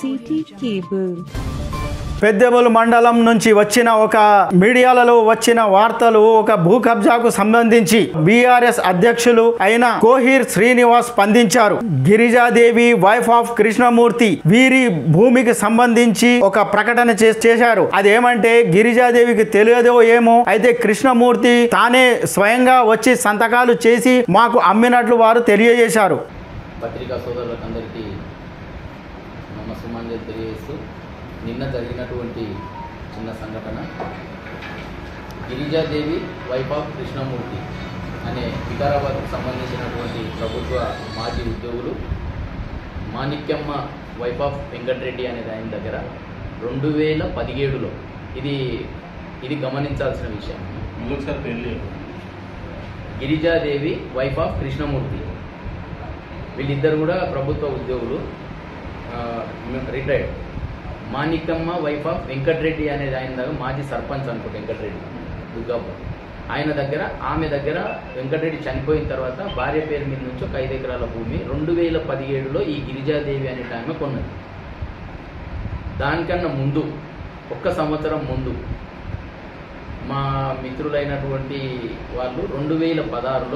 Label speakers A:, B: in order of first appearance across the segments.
A: City Cable.
B: పెద్దెబుల్ మండలం నుంచి వచ్చిన ఒక మీడియాలలో వచ్చిన వార్తలు ఒక భూ కబ్జాకు సంబంధించి బీఆర్ఎస్ అధ్యక్షులు అయిన కోహిర్ శ్రీనివాస్ స్పందించారు గిరిజాదేవి వైఫ్ ఆఫ్ కృష్ణమూర్తి వీరి భూమికి సంబంధించి ఒక ప్రకటన చే- చేశారు అదేమంటే గిరిజాదేవికి తెలియదో ఏమో అయితే కృష్ణమూర్తి తానే స్వయంగా వచ్చి సంతకాలు చేసి మాకు అమ్మినట్లు వారు తెలియజేశారు
C: పత్రికా సోదరులకు అందరికీ నమస్సుమాంజలి తెలియజేస్తూ నిన్న జరిగినటువంటి చిన్న సంఘటన గిరిజాదేవి వైఫ్ ఆఫ్ కృష్ణమూర్తి అనే వికారాబాద్కు సంబంధించినటువంటి ప్రభుత్వ మాజీ ఉద్యోగులు మాణిక్యమ్మ వైఫ్ ఆఫ్ వెంకటరెడ్డి అనేది ఆయన దగ్గర రెండు వేల పదిహేడులో ఇది ఇది గమనించాల్సిన విషయం
D: ఇంకొకసారి పేర్లు చెప్పు.
C: గిరిజాదేవి వైఫ్ ఆఫ్ కృష్ణమూర్తి వీళ్ళిద్దరు కూడా ప్రభుత్వ ఉద్యోగులు retired Manikamma wife of Venkatareddy అనేది ఆయన దగ్గర మాజీ సర్పంచ్ అనుకుంటా వెంకటరెడ్డి దుర్గాపూర్ ఆయన దగ్గర ఆమె దగ్గర వెంకటరెడ్డి చనిపోయిన తర్వాత భార్య పేరు మీద నుంచి ఒక ఐదు ఎకరాల భూమి రెండు వేల పదిహేడులో ఈ గిరిజాదేవి అనే ఆమె కొన్నది దానికన్నా ముందు ఒక్క సంవత్సరం ముందు మా మిత్రులైనటువంటి వాళ్ళు రెండు వేల పదహారులో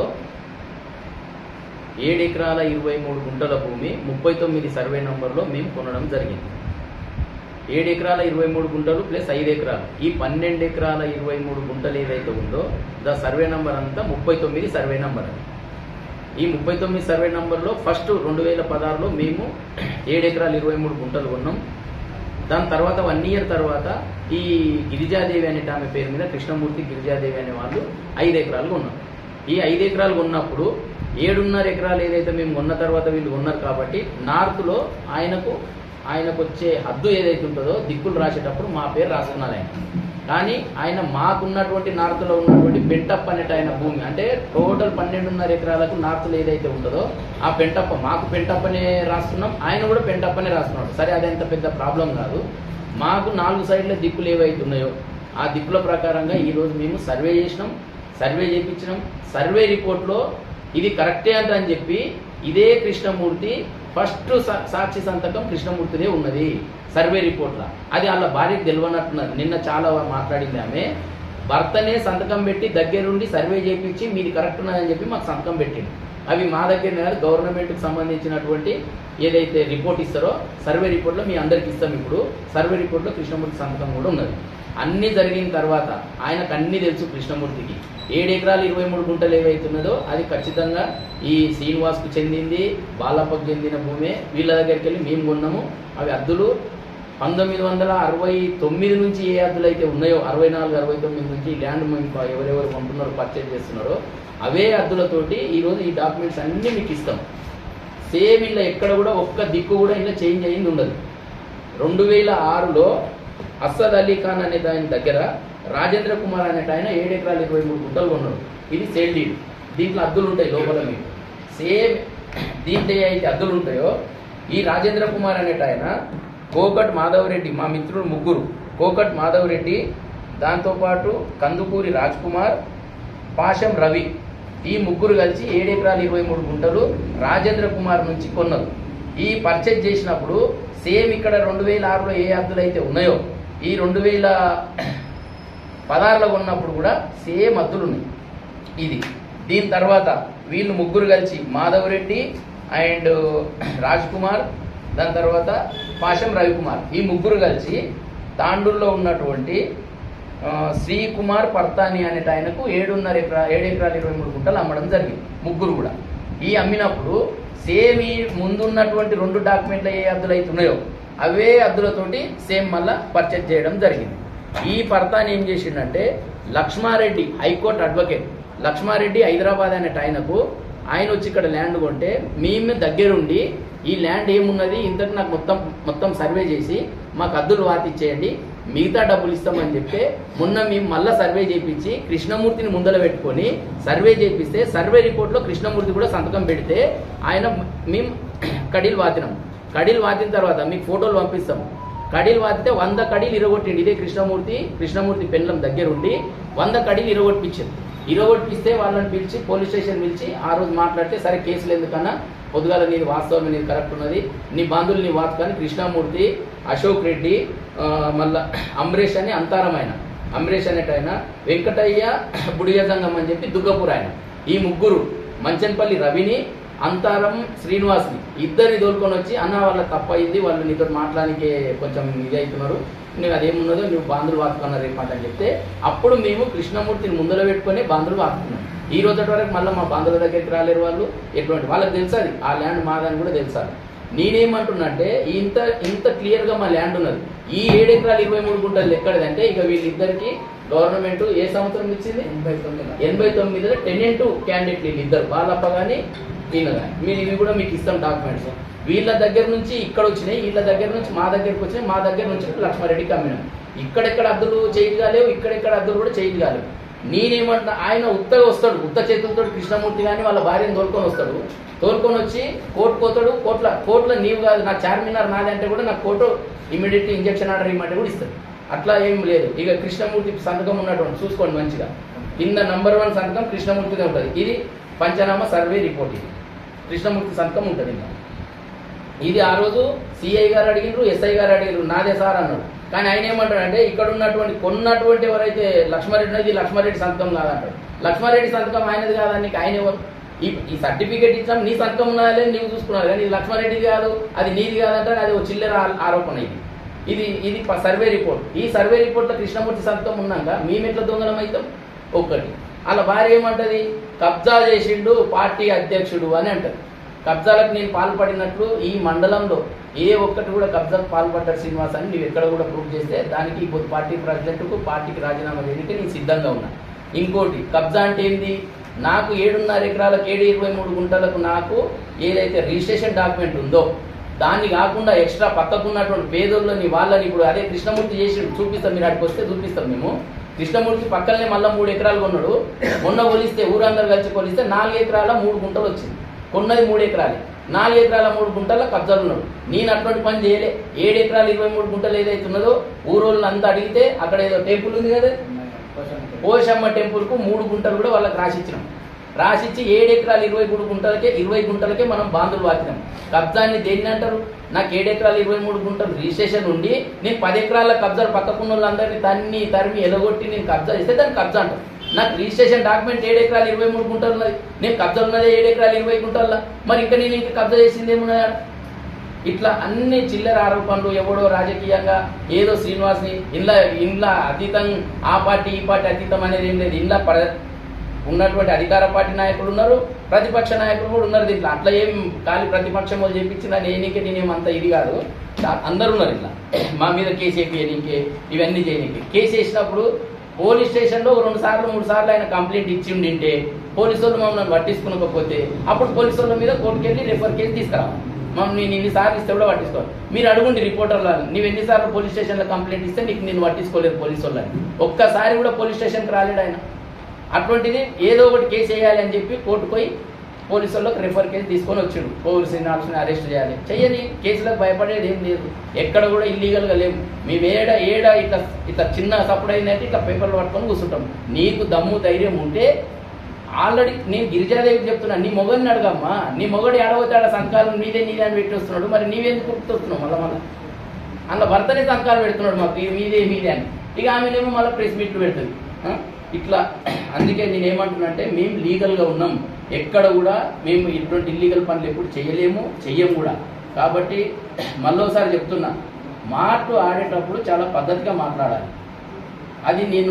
C: ఏడు ఎకరాల ఇరవై మూడు గుంటల భూమి ముప్పై తొమ్మిది సర్వే నంబర్లో మేము కొనడం జరిగింది ఏడు ఎకరాల ఇరవై మూడు గుంటలు ప్లస్ ఐదు ఎకరాలు ఈ పన్నెండు ఎకరాల ఇరవై మూడు గుంటలు ఏదైతే ఉందో ద సర్వే నంబర్ అంతా ముప్పై తొమ్మిది సర్వే నంబర్ అది ఈ ముప్పై తొమ్మిది సర్వే నంబర్లో ఫస్ట్ రెండు వేల పదహారులో మేము ఏడు ఎకరాలు ఇరవై మూడు గుంటలు కొన్నాం దాని తర్వాత వన్ ఇయర్ తర్వాత ఈ గిరిజాదేవి అనే ఆమె పేరు మీద కృష్ణమూర్తి గిరిజాదేవి అనే వాళ్ళు ఐదు ఎకరాలు కొన్నారు ఈ ఐదు ఎకరాలు కొన్నప్పుడు ఏడున్నర ఎకరాలు ఏదైతే మేము కొన్న తర్వాత వీళ్ళు కొన్నారు కాబట్టి నార్త్లో ఆయనకు ఆయనకు వచ్చే హద్దు ఏదైతే ఉంటుందో దిక్కులు రాసేటప్పుడు మా పేరు రాసుకున్నారు ఆయన కానీ ఆయన మాకున్నటువంటి నార్త్లో ఉన్నటువంటి పెంటప్ప అనేట ఆయన భూమి అంటే టోటల్ పన్నెండున్నర ఎకరాలకు నార్త్లో ఏదైతే ఉంటుందో ఆ పెంటప్ప మాకు పెంటప్పనే రాస్తున్నాం ఆయన కూడా పెంటప్పనే రాస్తున్నాడు సరే అదంత పెద్ద ప్రాబ్లం కాదు మాకు నాలుగు సైడ్ల దిక్కులు ఏవైతే ఉన్నాయో ఆ దిక్కుల ప్రకారంగా ఈరోజు మేము సర్వే చేసినాం సర్వే చేయించినాం సర్వే రిపోర్ట్లో ఇది కరెక్టే అంట అని చెప్పి ఇదే కృష్ణమూర్తి ఫస్ట్ సా- సాక్షి సంతకం కృష్ణమూర్తిదే ఉన్నది సర్వే రిపోర్ట్లో అది వాళ్ళ భార్యకు తెలియనట్టున్నది నిన్న చాలా మాట్లాడింది ఆమె భర్తనే సంతకం పెట్టి దగ్గరుండి సర్వే చేయించి మీది కరెక్ట్ ఉన్నదని చెప్పి మాకు సంతకం పెట్టింది అవి మా దగ్గర కాదు గవర్నమెంట్కి సంబంధించినటువంటి ఏదైతే రిపోర్ట్ ఇస్తారో సర్వే రిపోర్ట్లో మీ అందరికి ఇస్తాం ఇప్పుడు సర్వే రిపోర్ట్లో కృష్ణమూర్తి సంతకం కూడా ఉన్నది అన్ని జరిగిన తర్వాత ఆయనకు అన్ని తెలుసు కృష్ణమూర్తికి ఏడు ఎకరాలు ఇరవై మూడు గుంటలు ఏవైతున్నదో అది ఖచ్చితంగా ఈ శ్రీనివాస్కు చెందింది బాలప్పకు చెందిన భూమే వీళ్ళ దగ్గరికి వెళ్ళి మేము కొన్నాము అవి అద్దులు పంతొమ్మిది వందల అరవై తొమ్మిది నుంచి ఏ అద్దులు అయితే ఉన్నాయో అరవై నాలుగు అరవై తొమ్మిది నుంచి ఈ ల్యాండ్ మేము ఎవరెవరు కొంటున్నారో పర్చేజ్ చేస్తున్నారో అవే అద్దులతోటి ఈరోజు ఈ డాక్యుమెంట్స్ అన్నీ మీకు ఇస్తాం సేమ్ ఇలా ఎక్కడ కూడా ఒక్క దిక్కు కూడా ఇలా చేంజ్ అయ్యింది ఉండదు రెండు వేల ఆరులో అస్సద్ అలీ ఖాన్ అనే ఆయన దగ్గర రాజేంద్ర కుమార్ అనే ఆయన ఏడు ఎకరాలు ఇరవై మూడు గుంటలు కొన్నాడు ఇది సేల్ డీడ్ దీంట్లో అద్దులు ఉంటాయి లోపల మీకు సేమ్ దీంట్లో ఏ అయితే అద్దులు ఉంటాయో ఈ రాజేంద్ర కుమార్ అనేట ఆయన కోకట్ మాధవరెడ్డి మా మిత్రుడు ముగ్గురు కోకట్ మాధవరెడ్డి దాంతోపాటు కందుకూరి రాజ్ కుమార్ పాషం రవి ఈ ముగ్గురు కలిసి ఏడు ఎకరాలు ఇరవై మూడు గుంటలు రాజేంద్ర కుమార్ నుంచి కొన్నారు ఈ పర్చేజ్ చేసినప్పుడు సేమ్ ఇక్కడ రెండు వేల ఆరులో ఏ అద్దులు అయితే ఉన్నాయో ఈ రెండు వేల పదహారులో కొన్నప్పుడు కూడా సేమ్ అద్దులు ఉన్నాయి ఇది దీని తర్వాత వీళ్ళు ముగ్గురు కలిసి మాధవరెడ్డి అండ్ రాజ్ కుమార్ దాని తర్వాత పాషం రవికుమార్ ఈ ముగ్గురు కలిసి తాండూరులో ఉన్నటువంటి ఆ, శ్రీకుమార్ పర్తాని అనేట ఆయనకు ఏడున్నర ఎకరా ఏడు ఎకరాలు ఇరవై మూడు గుంటలు అమ్మడం జరిగింది ముగ్గురు కూడా ఈ అమ్మినప్పుడు సేమ్ ఈ ముందున్నటువంటి రెండు డాక్యుమెంట్లు ఏ అద్దులు అయితే ఉన్నాయో అవే అద్దులతోటి సేమ్ మళ్ళా పర్చేజ్ చేయడం జరిగింది ఈ పర్తాని ఏం చేసిండంటే లక్ష్మారెడ్డి హైకోర్టు అడ్వకేట్ లక్ష్మారెడ్డి హైదరాబాద్ అనే ఆయనకు ఆయన వచ్చి ఇక్కడ ల్యాండ్ కొంటే మేము దగ్గరుండి ఈ ల్యాండ్ ఏమున్నది ఇంతకు నాకు మొత్తం మొత్తం సర్వే చేసి మాకు అద్దులు వాతిచ్చేయండి మిగతా డబ్బులు ఇస్తామని చెప్తే మొన్న మేము మళ్ళీ సర్వే చేయించి కృష్ణమూర్తిని ముందర పెట్టుకొని సర్వే చేపిస్తే సర్వే రిపోర్ట్లో కృష్ణమూర్తి కూడా సంతకం పెడితే ఆయన మేము కడీలు వాతినాం కడీలు వాతిన తర్వాత మీకు ఫోటోలు పంపిస్తాం కడీలు వాతితే వంద కడీలు ఇరగొట్టిండి ఇదే కృష్ణమూర్తి కృష్ణమూర్తి పెండ్లం దగ్గరుండి వంద కడీలు ఇరగొట్టించింది ఇరగొట్టిస్తే వాళ్ళని పిలిచి పోలీస్ స్టేషన్ పిలిచి ఆ రోజు మాట్లాడితే సరే కేసులు ఎందుకన్నా పొద్దుగాల నీది వాస్తవం నీది కరెక్ట్ ఉన్నది నీ బంధువులు నీ వాత కానీ కృష్ణమూర్తి అశోక్ రెడ్డి ఆ, మళ్ళా అంబరీష్ అని అంతారమైన అంబరీష్ అనేట ఆయన వెంకటయ్య బుడియజంగం అని చెప్పి దుగ్గపూర్ ఆయన ఈ ముగ్గురు మంచన్పల్లి రవిని అంతారం శ్రీనివాస్ని ఇద్దరిని తోలుకొని వచ్చి అన్న వాళ్ళ తప్పయింది వాళ్ళు నీతో మాట్లాడానికి కొంచెం ఇది అవుతున్నారు నువ్వు అదేమున్నదో నువ్వు బాంధులు వాతుకున్నారు రేపంట అని చెప్తే అప్పుడు మేము కృష్ణమూర్తిని ముందర పెట్టుకొని బాంధులు వాతుకున్నాం ఈ రోజు వరకు మళ్ళీ మా బంధువుల దగ్గరికి రాలేరు వాళ్ళు ఎటువంటి వాళ్ళకి తెలుసు అది ఆ ల్యాండ్ మాదని కూడా తెలుసా నేనేమంటున్నంటే ఇంత ఇంత క్లియర్గా మా ల్యాండ్ ఉన్నది ఈ ఏడు ఎకరాలు ఇరవై మూడు గుంటలు ఎక్కడదంటే ఇక వీళ్ళిద్దరికి గవర్నమెంట్ ఏ సంవత్సరం ఇచ్చింది ఎనభై తొమ్మిదిలో టెనెంట్ క్యాండిడేట్లు వీళ్ళిద్దరు బాలప్ప కానీ ఈయన కానీ మీరు ఇవి కూడా మీకు ఇస్తాం డాక్యుమెంట్స్ వీళ్ళ దగ్గర నుంచి ఇక్కడ వచ్చినాయి వీళ్ళ దగ్గర నుంచి మా దగ్గరకు వచ్చినాయి మా దగ్గర నుంచి లక్ష్మారెడ్డికి అమ్మినాం ఇక్కడెక్కడ అద్దులు చేయదు కాలేవు ఇక్కడెక్కడ అద్దులు కూడా చేయదు కాలేవు నేనేమంటున్నా ఆయన ఉత్తగా వస్తాడు ఉత్త చేతులతో కృష్ణమూర్తి కానీ వాళ్ళ భార్యను తోలుకొని వస్తాడు తోలుకొని వచ్చి కోర్టు పోతాడు కోట్ల కోర్టులో నీవు కాదు నా చార్మినార్ నాది అంటే కూడా నాకు కోర్టు ఇమీడియట్లీ ఇంజక్షన్ ఆర్డర్ ఇవ్వమంటే కూడా ఇస్తాడు అట్లా ఏం లేదు ఇక కృష్ణమూర్తి సంతకం ఉన్నటువంటి చూసుకోండి మంచిగా కింద నంబర్ వన్ సంతకం కృష్ణమూర్తిదే ఉంటుంది ఇది పంచనామా సర్వే రిపోర్ట్ ఇది కృష్ణమూర్తి సంతకం ఉంటుంది ఇంకా ఇది ఆ రోజు సిఐ గారు అడిగినారు ఎస్ఐ గారు అడిగినారు నాదే సార్ అన్నాడు కానీ ఆయన ఏమంటాడు అంటే ఇక్కడ ఉన్నటువంటి కొన్నటువంటి ఎవరైతే లక్ష్మారెడ్డి ఉన్నది లక్ష్మారెడ్డి సంతకం కాదంటాడు లక్ష్మారెడ్డి సంతకం ఆయనది కాదని నీకు ఆయన ఎవరు ఈ ఈ సర్టిఫికేట్ ఇచ్చాం నీ సంతకం ఉన్నదా లేదు నీవు చూసుకున్నావు కానీ ఇది లక్ష్మారెడ్డిది కాదు అది నీది కాదంటే అది ఒక చిల్లర ఆ- ఆరోపణ ఇది ఇది ఇది ప- సర్వే రిపోర్ట్ ఈ సర్వే రిపోర్ట్లో కృష్ణమూర్తి సంతకం ఉన్నాక మేమెట్లా దొంగలం అవుతాం ఒక్కటి అలా భార్య ఏమంటది కబ్జా చేసిండు పార్టీ అధ్యక్షుడు అని అంటది కబ్జాలకు నేను పాల్పడినట్లు ఈ మండలంలో ఏ ఒక్కటి కూడా కబ్జాకు పాల్పడ్డాడు శ్రీనివాస్ అని నువ్వు ఎక్కడ కూడా ప్రూవ్ చేస్తే దానికి ఇప్పుడు పార్టీ ప్రెసిడెంట్కు పార్టీకి రాజీనామా చేయడానికి నేను సిద్ధంగా ఉన్నా ఇంకోటి కబ్జా అంటే ఏంది నాకు ఏడున్నర ఎకరాలకు ఏడు ఇరవై మూడు గుంటలకు నాకు ఏదైతే రిజిస్ట్రేషన్ డాక్యుమెంట్ ఉందో దాన్ని కాకుండా ఎక్స్ట్రా పక్కకున్నటువంటి పేదోళ్ళని వాళ్ళని ఇప్పుడు అదే కృష్ణమూర్తి చేసి చూపిస్తాం మీరు అక్కడికి వస్తే చూపిస్తాం మేము కృష్ణమూర్తి పక్కనే మళ్ళీ మూడు ఎకరాలు కొన్నాడు మొన్న కొలిస్తే ఊరందరూ కలిసి కొలిస్తే నాలుగు ఎకరాల మూడు గుంటలు వచ్చింది కొన్నది మూడు ఎకరాలు నాలుగు ఎకరాల మూడు గుంటల కబ్జాలు ఉన్నాడు నేను అటువంటి పని చేయలే ఏడు ఎకరాలు ఇరవై మూడు గుంటలు ఏదైతే ఉన్నదో ఊరోళ్ళని అంతా అడిగితే అక్కడ ఏదో టెంపుల్ ఉంది కదా పోషమ్మ టెంపుల్కు మూడు గుంటలు కూడా వాళ్ళకి రాసిచ్చినాం రాసిచ్చి ఏడు ఎకరాలు ఇరవై మూడు గుంటలకే ఇరవై గుంటలకే మనం బాంధులు వాతినాం కబ్జాన్ని దేన్ని అంటారు నాకు ఏడు ఎకరాలు ఇరవై మూడు గుంటలు రిజిస్ట్రేషన్ ఉండి నేను పది ఎకరాల కబ్జాలు పక్కకున్న వాళ్ళందరినీ తన్ని తరిమి ఎలగొట్టి నేను కబ్జా చేస్తే దాన్ని కబ్జా అంటారు నాకు రిజిస్ట్రేషన్ డాక్యుమెంట్ ఏడు ఎకరాలు ఇరవై మూడు గుంటలు ఉన్నది నేను కబ్జా ఉన్నదే ఏడు ఎకరాలు ఇరవై గుంటల్లో మరి ఇంకా నేను ఇంకా కబ్జా చేసింది ఏమున్నది ఆడ? ఇట్లా అన్ని చిల్లర ఆరోపణలు ఎవడో రాజకీయంగా ఏదో శ్రీనివాస్ని ఇంట్లో ఇంట్లో అతీతం ఆ పార్టీ ఈ పార్టీ అతీతం అనేది ఏం లేదు ఇంట్లో పర ఉన్నటువంటి అధికార పార్టీ నాయకులు ఉన్నారు ప్రతిపక్ష నాయకులు కూడా ఉన్నారు దీంట్లో అట్లా ఏం ఖాళీ ప్రతిపక్షం వాళ్ళు చెప్పించిన నేనికే నేనేమంత ఇది కాదు చా- అందరు ఉన్నారు ఇట్లా మా మీద కేసు వేయనీకే ఇవన్నీ చేయనీకి కేసు వేసినప్పుడు పోలీస్ స్టేషన్లో రెండు సార్లు మూడు సార్లు ఆయన కంప్లైంట్ ఇచ్చి ఉండింటే పోలీసు వాళ్ళు మమ్మల్ని పట్టించుకోకపోతే అప్పుడు పోలీసు వాళ్ళ మీద కోర్టుకి వెళ్ళి రెఫర్ కేసు తీసుకురావాలి మమ్మల్ని నేను ఇన్నిసార్లు ఇస్తే కూడా పట్టించుకోవాలి మీరు అడుగుండి రిపోర్టర్లు నువ్వు ఎన్నిసార్లు పోలీస్ స్టేషన్లో కంప్లైంట్ ఇస్తే నీకు నేను పట్టించుకోలేదు పోలీసు వాళ్ళని ఒక్కసారి కూడా పోలీస్ స్టేషన్కి రాలేడు ఆయన అటువంటిది ఏదో ఒకటి కేసు వేయాలి అని చెప్పి కోర్టు పోయి పోలీసు వాళ్ళకి రెఫర్ కేసు తీసుకొని వచ్చాడు పోలీసు శ్రీనివాసుని అరెస్ట్ చేయాలి చెయ్యని కేసులకు భయపడేది ఏం లేదు ఎక్కడ కూడా ఇల్లీగల్గా లేవు మేము ఏడ ఏడ ఇట్లా ఇట్లా చిన్న సప్పుడు అయినట్టు ఇట్లా పేపర్లు పట్టుకొని కూర్చుంటాం నీకు దమ్ము ధైర్యం ఉంటే ఆల్రెడీ నేను గిరిజాదేవికి చెప్తున్నా నీ మొగడిని అడగమ్మా నీ మొగడు ఏడవతాడ సంకాలం నీదే నీదే అని పెట్టి వస్తున్నాడు మరి నీవెందుకు గుర్తొస్తున్నావు మళ్ళీ మళ్ళీ అందులో భర్తనే సంకాలు పెడుతున్నాడు మాకు ఇది మీదే మీదే అని ఇక ఆమెనేమో మళ్ళీ ప్రెస్ మీట్లు పెడుతుంది ఆ? ఇట్లా అందుకే నేను ఏమంటున్నా అంటే మేము లీగల్గా ఉన్నాం ఎక్కడ కూడా మేము ఇటువంటి ఇల్లీగల్ పనులు ఎప్పుడు చేయలేము చెయ్యము కూడా కాబట్టి మళ్ళోసారి చెప్తున్నా మాటలు ఆడేటప్పుడు చాలా పద్ధతిగా మాట్లాడాలి అది నేను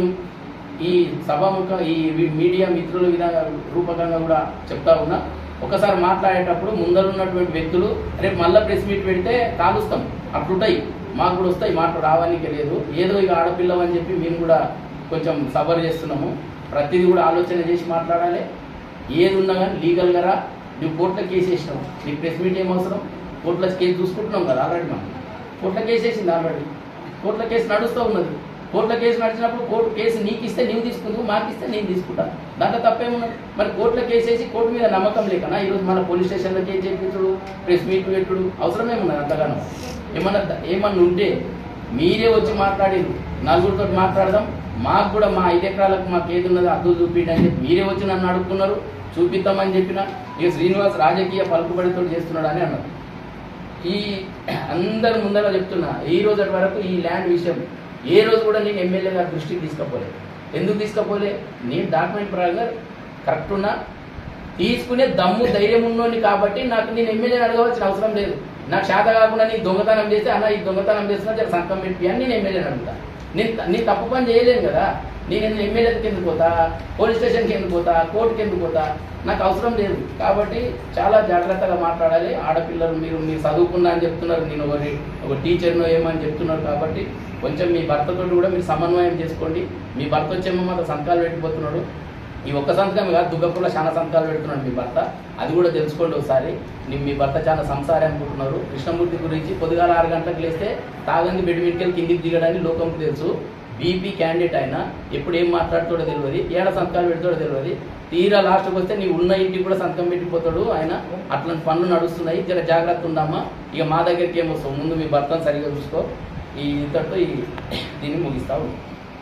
C: ఈ సభాముఖ ఈ వి- మీడియా మిత్రుల విధ రూపకంగా కూడా చెప్తా ఉన్నా ఒకసారి మాట్లాడేటప్పుడు ముందర ఉన్నటువంటి వ్యక్తులు రేపు మళ్ళీ ప్రెస్ మీట్ పెడితే కాలుస్తాం అట్లుంటాయి మాకు కూడా వస్తాయి మాటలు రావడానికి లేదు ఏదో ఇక ఆడపిల్లవని చెప్పి మేము కూడా కొంచెం సబర్ చేస్తున్నాము ప్రతిదీ కూడా ఆలోచన చేసి మాట్లాడాలి ఏది ఉన్నా కానీ లీగల్గా రా నువ్వు కోర్టులో కేసు వేసినావు నీకు ప్రెస్ మీట్ ఏం అవసరం కోర్టులో కేసు చూసుకుంటున్నాం కదా ఆల్రెడీ మనం కోర్టులో కేసు వేసింది ఆల్రెడీ కోర్టులో కేసు నడుస్తూ ఉన్నది కోర్టులో కేసు నడిచినప్పుడు కోర్టు కేసు నీకు ఇస్తే నీవు తీసుకుందుకు మాకు ఇస్తే నేను తీసుకుంటా దాంట్లో తప్పేమున్నది మరి కోర్టులో కేసు వేసి కోర్టు మీద నమ్మకం లేకనా ఈరోజు మన పోలీస్ స్టేషన్లో కేసు చేయించుడు ప్రెస్ మీట్ పెట్టుడు అవసరమేమున్నది అంతగానో ఏమన్నా ఏమన్నా ఉంటే మీరే వచ్చి మాట్లాడిరు నలుగురితో మాట్లాడదాం మాకు కూడా మా ఐదు ఎకరాలకు మాకు ఏది ఉన్నదో అద్దు చూపిండి అని చెప్పి మీరే వచ్చి నన్ను అడుగుతున్నారు చూపిస్తామని చెప్పిన ఇక శ్రీనివాస్ రాజకీయ పలుకుబడితో చేస్తున్నాడు అని అన్నారు ఈ అందరి ముందర చెప్తున్నా ఈ రోజు వరకు ఈ ల్యాండ్ విషయం ఏ రోజు కూడా నేను ఎమ్మెల్యే గారి దృష్టికి తీసుకపోలే ఎందుకు తీసుకపోలే నేను డాక్యుమెంట్ పరంగా కరెక్ట్ ఉన్నా తీసుకునే దమ్ము ధైర్యం ఉన్నోని కాబట్టి నాకు నేను ఎమ్మెల్యేని అడగవలసిన అవసరం లేదు నాకు శాత కాకుండా నీ దొంగతనం చేస్తే అన్న ఈ దొంగతనం చేస్తున్నా జర సంతకం పెట్టి అని నేను ఎమ్మెల్యేని అడుగుతా నేను నేను తప్పు పని చేయలేను కదా నేను ఎమ్మెల్యేకి ఎందుకు పోతా పోలీస్ స్టేషన్కి ఎందుకు పోతా కోర్టుకి ఎందుకు పోతా నాకు అవసరం లేదు కాబట్టి చాలా జాగ్రత్తగా మాట్లాడాలి ఆడపిల్లలు మీరు మీరు చదువుకున్నా అని చెప్తున్నారు నేను ఒక ఒక టీచర్నో ఏమో అని చెప్తున్నారు కాబట్టి కొంచెం మీ భర్తతో కూడా మీరు సమన్వయం చేసుకోండి మీ భర్త వచ్చేమో మాత్రం సంతకాలు పెట్టిపోతున్నాడు ఈ ఒక్క సంతకం కాదు దుగ్గపుల్లో చాలా సంతకాలు పెడుతున్నాడు మీ భర్త అది కూడా తెలుసుకోండి ఒకసారి నీ- మీ భర్త చాలా సంసారి అనుకుంటున్నారు కృష్ణమూర్తి గురించి పొద్దుగాల ఆరు గంటలకు లేస్తే తాగంది బెడ్ మీదకి కిందికి దిగడానికి లోకంకి తెలుసు బీపీ క్యాండిడేట్ అయినా ఎప్పుడు ఏం మాట్లాడుతాడో తెలియదు ఏడ సంతకాలు పెడతాడో తెలియదు తీరా లాస్ట్కి వస్తే నీ ఉన్న ఇంటికి కూడా సంతకం పెట్టిపోతాడు ఆయన అట్లాంటి పనులు నడుస్తున్నాయి జర జాగ్రత్త ఉందామా ఇక మా దగ్గరికి ఏమొస్తావు ముందు మీ భర్తను సరిగా చూసుకో ఈ ఇంతటితో ఈ దీన్ని ముగిస్తా ఉన్నాం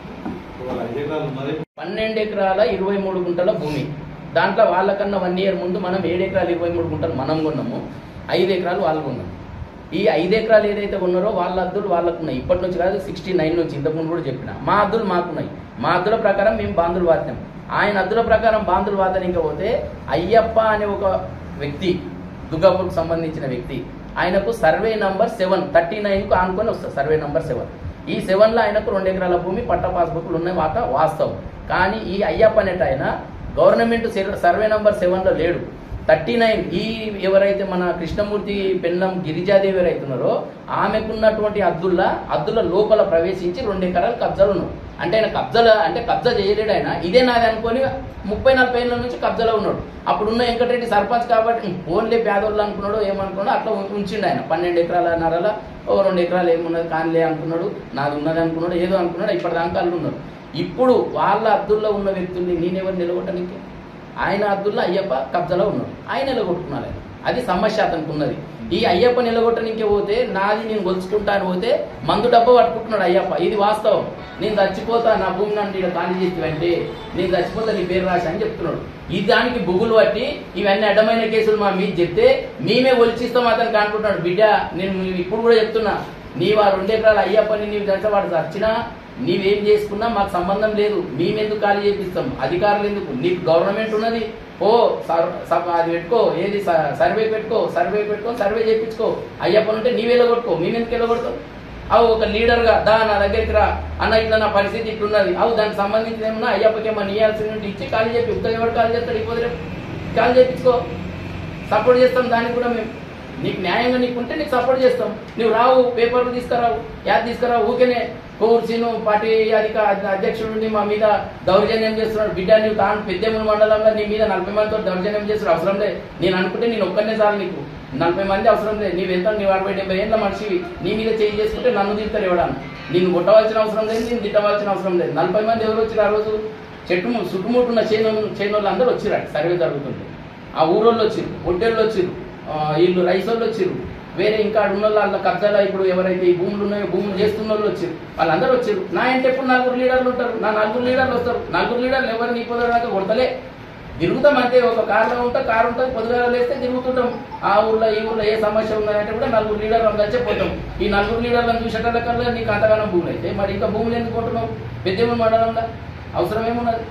C: పన్నెండు ఎకరాల ఇరవై మూడు గుంటల భూమి దాంట్లో వాళ్ళకన్నా వన్ ఇయర్ ముందు మనం ఏడు ఎకరాలు ఇరవై మూడు గుంటలు మనం కొన్నాము ఐదు ఎకరాలు వాళ్ళు కొన్నాం ఈ ఐదు ఎకరాలు ఏదైతే ఉన్నారో వాళ్ళ అద్దులు వాళ్ళకు ఉన్నాయి ఇప్పటి నుంచి కాదు సిక్స్టీ నైన్ నుంచి ఇంతకుముందు కూడా చెప్పిన మా అద్దులు మాకున్నాయి మా అద్దుల ప్రకారం మేము బాంధులు వాతాం ఆయన అద్దుల ప్రకారం బాంధులు వాతనిక పోతే అయ్యప్ప అనే ఒక వ్యక్తి దుర్గాపూర్కు సంబంధించిన వ్యక్తి ఆయనకు సర్వే నంబర్ సెవెన్ థర్టీ నైన్కు ఆనుకొని వస్తుంది సర్వే నంబర్ సెవెన్ ఈ సెవెన్లో ఆయనకు రెండు ఎకరాల భూమి పట్ట పాస్బుక్లు ఉన్నాయి వాత వాస్తవం కానీ ఈ అయ్యప్ప అనేట ఆయన గవర్నమెంట్ సె- సర్వే నంబర్ సెవెన్లో లేడు థర్టీ నైన్ ఈ ఎవరైతే మన కృష్ణమూర్తి పెన్నం గిరిజాదేవి ఎవరైతే ఉన్నారో ఆమెకున్నటువంటి అద్దుల్లా అద్దుల లోపల ప్రవేశించి రెండు ఎకరాలు కబ్జాలు ఉన్నాయి అంటే ఆయన కబ్జాల అంటే కబ్జా చేయలేడు ఆయన ఇదే నాది అనుకొని ముప్పై నలభై ఏళ్ళ నుంచి కబ్జాలో ఉన్నాడు అప్పుడున్న వెంకటరెడ్డి సర్పంచ్ కాబట్టి ఓన్లీ పేదోళ్ళు అనుకున్నాడు ఏమనుకున్నాడు అట్లా ఉం- ఉంచిండు ఆయన పన్నెండు ఎకరాల నరల ఓ రెండు ఎకరాలు ఏమున్నది కానిలే అనుకున్నాడు నాది ఉన్నది అనుకున్నాడు ఏదో అనుకున్నాడు ఇప్పటిదాకా వాళ్ళు ఉన్నారు ఇప్పుడు వాళ్ళ అద్దుల్లో ఉన్న వ్యక్తుల్ని నేనెవరు నిలగొట్టడానికి ఆయన అద్దుల్లో అయ్యప్ప కబ్జాలో ఉన్నాడు ఆయన నిలగొట్టుకున్నారు ఆయన అది సమస్య అతనికి ఉన్నది ఈ అయ్యప్ప నిలగొట్టనికే పోతే నాది నేను గొలుచుకుంటాను పోతే మందు డబ్బా పట్టుకుంటున్నాడు అయ్యప్ప ఇది వాస్తవం నేను చచ్చిపోతా నా భూమి నన్ను ఈడ ఖాళీ చేతివంటే నేను చచ్చిపోతా నీ పేరు రాసి అని చెప్తున్నాడు ఈ దానికి బుగులు పట్టి ఇవన్నీ అడ్డమైన కేసులు మా మీద చెప్తే మేమే ఒలిచిస్తాం అతనికి అనుకుంటున్నాడు బిడ్డ నేను ఇప్పుడు కూడా చెప్తున్నా నీవు ఆ రెండు ఎకరాల అయ్యప్పని నీవు తెలిసే వాడు చచ్చినా నీవేం చేసుకున్నా మాకు సంబంధం లేదు మేమెందుకు ఖాళీ చేపిస్తాం అధికారులు ఎందుకు నీకు గవర్నమెంట్ ఉన్నది ఓ సర్- స- అది పెట్టుకో ఏది స- సర్వే పెట్టుకో సర్వే పెట్టుకో సర్వే చేయించుకో అయ్యప్ప ఉంటే నీవే కొట్టుకో మేమెందుకు వెళ్ళగొడతాం అవు ఒక లీడర్గా దా నా దగ్గరికి రా అన్న ఇట్లా నా పరిస్థితి ఇట్లున్నది అవు దానికి సంబంధించిన ఏమన్నా అయ్యప్పకి ఏమన్నా ఇవ్వాల్సి ఉంటే ఇచ్చి ఖాళీ చెప్పి ఉత్తరం ఎవరు ఖాళీ చేస్తాడు ఇప్పుడు రేపు ఖాళీ చేయించుకో సపోర్ట్ చేస్తాం దానికి కూడా మేము నీకు న్యాయంగా నీకు ఉంటే నీకు సపోర్ట్ చేస్తాం నువ్వు రావు పేపర్లు తీసుకురావు యాద్ తీసుకురావు ఊకేనే కోర్సీను పార్టీ అధిక అధ్యక్షుడిని మా మీద దౌర్జన్యం చేస్తున్నాడు బిడ్డ నువ్వు తాను పెద్దెముల మండలంలో నీ మీద నలభై మందితో దౌర్జన్యం చేస్తున్నాడు అవసరం లేదు నేను అనుకుంటే నేను ఒక్కనే చాలు నీకు నలభై మంది అవసరం లేదు నీవు ఎంత నీవు అరవై డెబ్బై ఏళ్ళ మనిషివి నీ మీద చేంజ్ చేసుకుంటే నన్ను తింటారు ఇవ్వడానికి నిన్ను కొట్టవలసిన అవసరం లేదు నేను తిట్టవలసిన అవసరం లేదు నలభై మంది ఎవరు వచ్చారు ఆ రోజు చెట్టు ము- చుట్టుముట్టున్న చేను చేను వాళ్ళు అందరూ వచ్చిరాడు సర్వే జరుగుతుంటే ఆ ఊరోళ్ళు వచ్చిరు ఒట్టేళ్ళు వచ్చిరు ఆ, వీళ్ళు రైస్ వాళ్ళు వచ్చిరు వేరే ఇంకా ఆడ ఉన్న వాళ్ళ కబ్జాలో ఇప్పుడు ఎవరైతే ఈ భూములు ఉన్నాయో భూములు చేస్తున్న వాళ్ళు వచ్చారు వాళ్ళందరూ వచ్చారు నా ఇంటి ఎప్పుడు నలుగురు లీడర్లు ఉంటారు నా నలుగురు లీడర్లు వస్తారు నలుగురు లీడర్లు ఎవరు నీ పొద్దుదాకా కొడతలే తిరుగుతాం అంతే ఒక కార్లో ఉంటే కారు ఉంటుంది పొద్దుగా లేస్తే తిరుగుతుంటాం ఆ ఊర్లో ఈ ఊర్లో ఏ సమస్య ఉన్నదంటే కూడా నలుగురు లీడర్లు కలిసే పోతాం ఈ నలుగురు లీడర్లను చూసేటల్లకల్లా నీకు అంతగానో భూములు అయితే మరి ఇంకా భూములు ఎందుకు కొంటున్నావు పెద్దమ్మ మండలంలో అవసరం ఏమున్నది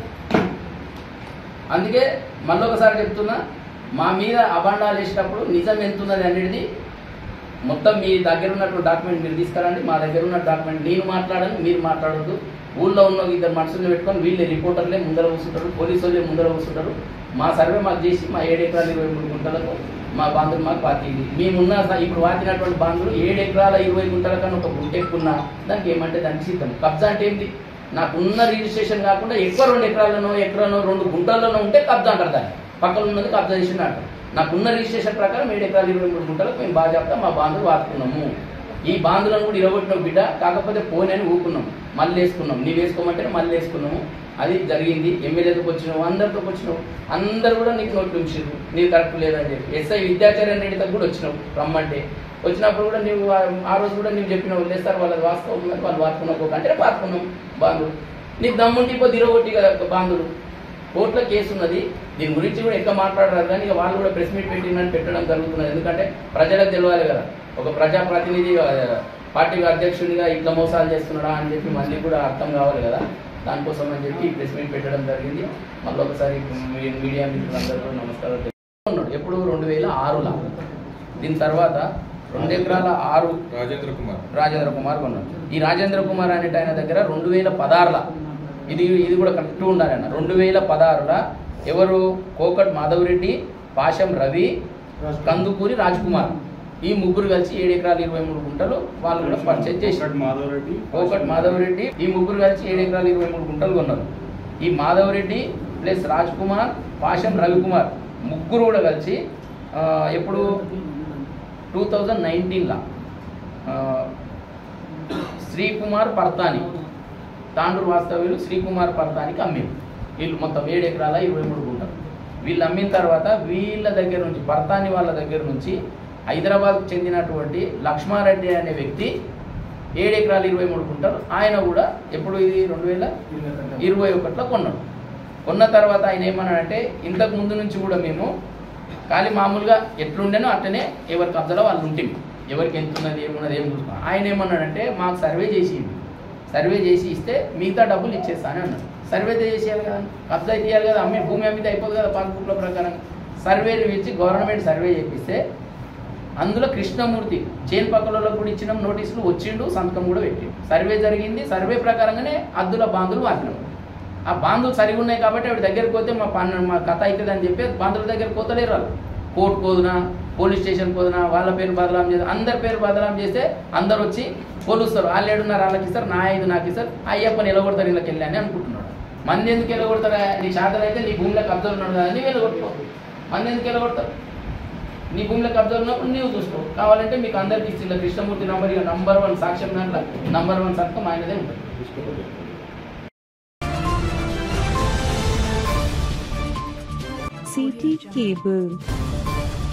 C: అందుకే మళ్ళీ ఒకసారి చెప్తున్నా మా మీద అభాండాలు వేసేటప్పుడు నిజం ఎంత ఉన్నది అనేది మొత్తం మీ దగ్గర ఉన్నటువంటి డాక్యుమెంట్ మీరు తీసుకురండి మా దగ్గర ఉన్న డాక్యుమెంట్ నేను మాట్లాడను మీరు మాట్లాడద్దు ఊళ్ళో ఉన్న ఇద్దరు మనుషుల్ని పెట్టుకొని వీళ్ళే రిపోర్టర్లే ముందర కూర్చుంటారు పోలీసు వాళ్ళే ముందర కూర్చుంటారు మా సర్వే మాకు చేసి మా ఏడు ఎకరాల ఇరవై మూడు గుంటలకు మా బాంధులు మాకు పాతింది మేమున్న స- ఇప్పుడు వాతినటువంటి బాంధులు ఏడు ఎకరాల ఇరవై గుంటల కన్నా ఒక గుంట ఎక్కున్నా దానికి ఏమంటే దానికి సిద్ధం కబ్జా అంటే ఏంటి నాకున్న రిజిస్ట్రేషన్ కాకుండా ఎక్కువ రెండు ఎకరాలను ఎకరాను రెండు గుంటల్లోనో ఉంటే కబ్జా అంటారు దాన్ని పక్కన ఉన్నది కబ్జా చేసిన అంటారు నాకున్న రిజిస్ట్రేషన్ ప్రకారం ఏడు ఎకరాలు ఇరవై మూడు గుంటలకు మేము బాగా చెప్తాం మా బాంధులు వాడుకున్నాము ఈ బాంధులను కూడా ఇరగొట్టిన బిడ్డ కాకపోతే పోనని ఊకున్నాం మళ్ళీ వేసుకున్నాం నీవు వేసుకోమంటే మళ్ళీ వేసుకున్నాము అది జరిగింది ఎమ్మెల్యేలకు వచ్చినావు అందరితో వచ్చినావు అందరు కూడా నీకు నోట్లు ఉంచారు నీకు కరెక్ట్ లేదని చెప్పి ఎస్ఐ విద్యాచార్య రెడ్డితో కూడా వచ్చినావు రమ్మంటే వచ్చినప్పుడు కూడా నీవు ఆ- ఆ రోజు కూడా నీవు చెప్పినావు లేస్తారు వాళ్ళది వాస్తవం ఉన్నది వాళ్ళు వాడుకున్నావు అంటే వాడుకున్నాం బాంధువు నీకు దమ్ముంటే ఇప్పుడు దిరగొట్టి కదా బాంధుడు కోర్టులో కేసు ఉన్నది దీని గురించి కూడా ఎక్కువ మాట్లాడరాదు కానీ ఇక వాళ్ళు కూడా ప్రెస్ మీట్ పెట్టిందని పెట్టడం జరుగుతున్నది ఎందుకంటే ప్రజలకు తెలియాలి కదా ఒక ప్రజాప్రతినిధి ఆ, పార్టీ అధ్యక్షుడిగా ఇట్లా మోసాలు చేస్తున్నాడా అని చెప్పి మళ్ళీ కూడా అర్థం కావాలి కదా దానికోసం అని చెప్పి ప్రెస్ మీట్ పెట్టడం జరిగింది మళ్ళీ ఒకసారి మీ- మీడియా మిత్రులందరూ నమస్కారం తెలుపుతున్నాడు. ఎప్పుడు రెండు వేల ఆరులో దీని తర్వాత రెండు ఎకరాల ఆరు
A: రాజేంద్ర కుమార్
C: రాజేంద్ర కుమార్ కొన్నాడు ఈ రాజేంద్ర కుమార్ అనేట ఆయన దగ్గర రెండు వేల పదహారుల ఇది ఇది కూడా కరెక్ట్ ఉండాలి అన్న రెండు వేల పదహారుల ఎవరు కోకట్ మాధవరెడ్డి పాశం రవి కందుకూరి రాజ్ కుమార్ ఈ ముగ్గురు కలిసి ఏడు ఎకరాలు ఇరవై మూడు గుంటలు వాళ్ళు కూడా పర్చేజ్ చేశారు
D: మాధవరెడ్డి
C: కోకట్ మాధవరెడ్డి ఈ ముగ్గురు కలిసి ఏడు ఎకరాలు ఇరవై మూడు గుంటలు కొన్నారు ఈ మాధవరెడ్డి ప్లస్ రాజ్ కుమార్ పాశం రవికుమార్ ముగ్గురు కూడా కలిసి ఆ, ఎప్పుడు టూ థౌజండ్ నైన్టీన్లో శ్రీకుమార్ పర్తాని తాండూరు వాస్తవ్యులు శ్రీకుమార్ పర్తానికి అమ్మింది వీళ్ళు మొత్తం ఏడు ఎకరాల ఇరవై మూడు గుంటలు వీళ్ళు అమ్మిన తర్వాత వీళ్ళ దగ్గర నుంచి పర్తాని వాళ్ళ దగ్గర నుంచి హైదరాబాద్కు చెందినటువంటి లక్ష్మారెడ్డి అనే వ్యక్తి ఏడు ఎకరాలు ఇరవై మూడు గుంటలు ఆయన కూడా ఎప్పుడు ఇది రెండు వేల ఇరవై ఒకటిలో కొన్నాడు కొన్న తర్వాత ఆయన ఏమన్నాడంటే ఇంతకు ముందు నుంచి కూడా మేము ఖాళీ మామూలుగా ఎట్లుండేనో అట్లనే ఎవరి కబ్జాలో వాళ్ళు ఉంటే ఎవరికి ఎంత ఉన్నది ఏమున్నది ఏం చూసుకున్నాం ఆయన ఏమన్నాడంటే మాకు సర్వే చేసి ఇవ్వు. సర్వే చేసి ఇస్తే మిగతా డబ్బులు ఇచ్చేస్తాను అన్నాడు సర్వే చేసేయాలి కదా కబ్జా తీయాలి కదా అమ్మే భూమి అమ్మితే అయిపోదు కదా పాస్బుక్ల ప్రకారం సర్వేలు ఇచ్చి గవర్నమెంట్ సర్వే చేపిస్తే అందులో కృష్ణమూర్తి చేన్ పక్కలలో కూడా ఇచ్చిన నోటీసులు వచ్చిండు సంతకం కూడా పెట్టిండు సర్వే జరిగింది సర్వే ప్రకారంగానే అద్దుల బాంధులు వాకినాం ఆ బాంధులు సరిగా ఉన్నాయి కాబట్టి ఆవిడ దగ్గరికి పోతే మా పన్ను మా కథ అవుతుంది అని చెప్పి బాంధుల దగ్గర పోతలేరు వాళ్ళు కోర్టు కోదునా పోలీస్ స్టేషన్ కోదునా వాళ్ళ పేరు బదలాం చేసి అందరి పేరు బదలాం చేస్తే అందరు వచ్చి కొలుస్తారు వాళ్ళు ఏడున్నారు వాళ్ళకి ఇస్తారు నా ఐదు నాకు ఇస్తారు అయ్యప్ప నిలబడతారు ఇళ్ళకి వెళ్ళి అని అనుకుంటున్నాడు మంది ఎందుకు వెళ్ళగొడతారా నీ శాతం అయితే నీ భూమిలో కబ్జా ఉన్నాడు కదా అని వెళ్ళగొట్టుకో మంది ఎందుకు వెళ్ళగొడతారు నీ భూమిలో కబ్జా ఉన్నప్పుడు నీవు చూసుకో కావాలంటే మీకు అందరికి ఇచ్చిన కృష్ణమూర్తి నంబర్ ఇక నంబర్ వన్ సాక్ష్యం దాంట్లో నంబర్ వన్ సంతకం ఆయనదే ఉంటుంది
E: CT Cable